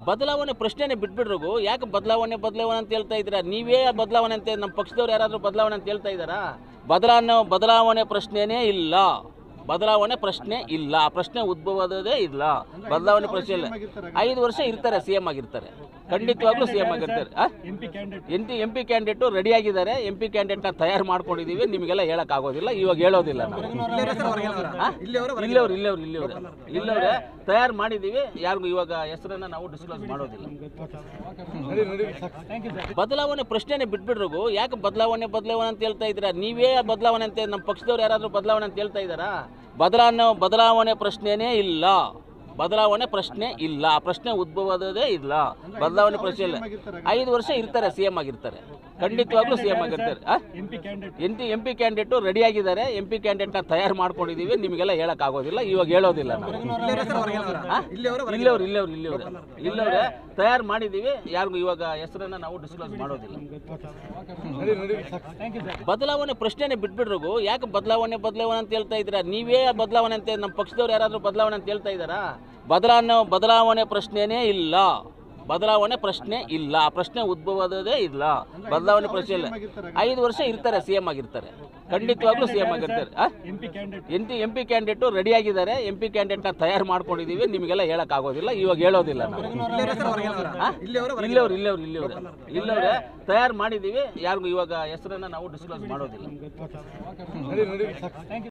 ಬದಲಾವಣೆ ಪ್ರಶ್ನೆನೇ ಬಿಟ್ಬಿಡ್ರಿಗು ಯಾಕೆ ಬದಲಾವಣೆ ಬದಲಾವಣೆ ಅಂತ ಹೇಳ್ತಾ ಇದ್ದೀರಾ ನೀವೇ ಬದಲಾವಣೆ ಅಂತ ನಮ್ಮ ಪಕ್ಷದವ್ರು ಯಾರಾದರೂ ಬದಲಾವಣೆ ಅಂತ ಹೇಳ್ತಾ ಇದ್ದಾರಾ ಬದಲಾವಣೆ ಬದಲಾವಣೆ ಪ್ರಶ್ನೆನೇ ಇಲ್ಲ ಬದಲಾವಣೆ ಪ್ರಶ್ನೆ ಇಲ್ಲ ಆ ಪ್ರಶ್ನೆ ಉದ್ಭವದೇ ಇಲ್ಲ ಬದಲಾವಣೆ ಪ್ರಶ್ನೆ ಇಲ್ಲ ಐದು ವರ್ಷ ಇರ್ತಾರೆ ಸಿ ಎಂ ಆಗಿರ್ತಾರೆ ಖಂಡಿತವಾಗ್ಲೂ ಸಿ ಎಂ ಆಗಿರ್ತಾರೆ M P M P candidate ready ಆಗಿದ್ದಾರೆ ಎಂ ಪಿ ಕ್ಯಾಂಡಿಡೇಟ್ನ ತಯಾರು ಮಾಡ್ಕೊಂಡಿದ್ದೀವಿ ನಿಮಗೆಲ್ಲ ಹೇಳೋಕ್ಕಾಗೋದಿಲ್ಲ ಇವಾಗ ಹೇಳೋದಿಲ್ಲ ನಾವು ಆ? ಇಲ್ಲವ್ರು ಇಲ್ಲವ್ರು ಇಲ್ಲವ್ರು ಇಲ್ಲವ್ರೆ ತಯಾರು ಮಾಡಿದ್ದೀವಿ ಯಾರಿಗೂ ಇವಾಗ ಹೆಸರನ್ನ ನಾವು ಡಿಸ್ಕ್ಲೋಸ್ ಮಾಡೋದಿಲ್ಲ ಬದಲಾವಣೆ ಪ್ರಶ್ನೆನೇ ಬಿಟ್ಬಿಡ್ರಿಗು ಯಾಕೆ ಬದಲಾವಣೆ ಬದಲಾವಣೆ ಅಂತ ಹೇಳ್ತಾ ಇದ್ದೀರಾ ನೀವೇ ಬದಲಾವಣೆ ಅಂತ ನಮ್ಮ ಪಕ್ಷದವ್ರು ಯಾರಾದರೂ ಬದಲಾವಣೆ ಅಂತ ಹೇಳ್ತಾ ಇದ್ದಾರಾ ಬದಲಾವಣೆ ಬದಲಾವಣೆ ಪ್ರಶ್ನೆನೇ ಇಲ್ಲ ಬದಲಾವಣೆ ಪ್ರಶ್ನೆ ಇಲ್ಲ ಆ ಪ್ರಶ್ನೆ ಉದ್ಭವದೇ ಇಲ್ಲ ಬದಲಾವಣೆ ಪ್ರಶ್ನೆ ಇಲ್ಲ ಐದು ವರ್ಷ ಇರ್ತಾರೆ ಸಿ ಎಂ ಆಗಿರ್ತಾರೆ ಖಂಡಿತವಾಗ್ಲೂ ಸಿ ಎಂ ಆಗಿರ್ತಾರೆ M P M P candidate ready ಆಗಿದ್ದಾರೆ ಎಂ ಪಿ ಕ್ಯಾಂಡಿಡೇಟ್ನ ತಯಾರು ಮಾಡ್ಕೊಂಡಿದ್ದೀವಿ ನಿಮಗೆಲ್ಲ ಹೇಳೋಕ್ಕಾಗೋದಿಲ್ಲ ಇವಾಗ ಹೇಳೋದಿಲ್ಲ ನಾವು ಆ? ಇಲ್ಲವ್ರು ಇಲ್ಲವ್ರು ಇಲ್ಲವ್ರು ಇಲ್ಲವ್ರೆ ತಯಾರು ಮಾಡಿದ್ದೀವಿ ಯಾರಿಗೂ ಇವಾಗ ಹೆಸರನ್ನ ನಾವು ಡಿಸ್ಕ್ಲೋಸ್ ಮಾಡೋದಿಲ್ಲ ಬದಲಾವಣೆ ಪ್ರಶ್ನೆನೇ ಬಿಟ್ಬಿಡ್ರಿಗು ಯಾಕೆ ಬದಲಾವಣೆ ಬದಲಾವಣೆ ಅಂತ ಹೇಳ್ತಾ ಇದ್ದೀರಾ ನೀವೇ ಬದಲಾವಣೆ ಅಂತ ನಮ್ಮ ಪಕ್ಷದವ್ರು ಯಾರಾದರೂ ಬದಲಾವಣೆ ಅಂತ ಹೇಳ್ತಾ ಇದ್ದಾರಾ ಬದಲಾವಣೆ ಬದಲಾವಣೆ ಪ್ರಶ್ನೆನೇ ಇಲ್ಲ ಬದಲಾವಣೆ ಪ್ರಶ್ನೆ ಇಲ್ಲ ಆ ಪ್ರಶ್ನೆ ಉದ್ಭವದೇ ಇಲ್ಲ ಬದಲಾವಣೆ ಪ್ರಶ್ನೆ ಇಲ್ಲ ಐದು ವರ್ಷ ಇರ್ತಾರೆ ಸಿ ಎಂ ಆಗಿರ್ತಾರೆ ಖಂಡಿತವಾಗ್ಲೂ ಸಿ ಎಂ ಆಗಿರ್ತಾರೆ M P M P candidate ready ಆಗಿದ್ದಾರೆ ಎಂ ಪಿ ಕ್ಯಾಂಡಿಡೇಟ್ನ ತಯಾರು ಮಾಡ್ಕೊಂಡಿದ್ದೀವಿ ನಿಮಗೆಲ್ಲ ಹೇಳೋಕ್ಕಾಗೋದಿಲ್ಲ ಇವಾಗ ಹೇಳೋದಿಲ್ಲ ನಾವು ಆ? ಇಲ್ಲವ್ರು ಇಲ್ಲವ್ರು ಇಲ್ಲವ್ರು ಇಲ್ಲವ್ರೆ ತಯಾರು ಮಾಡಿದ್ದೀವಿ ಯಾರಿಗೂ ಇವಾಗ ಹೆಸರನ್ನ ನಾವು ಡಿಸ್ಕ್ಲೋಸ್ ಮಾಡೋದಿಲ್ಲ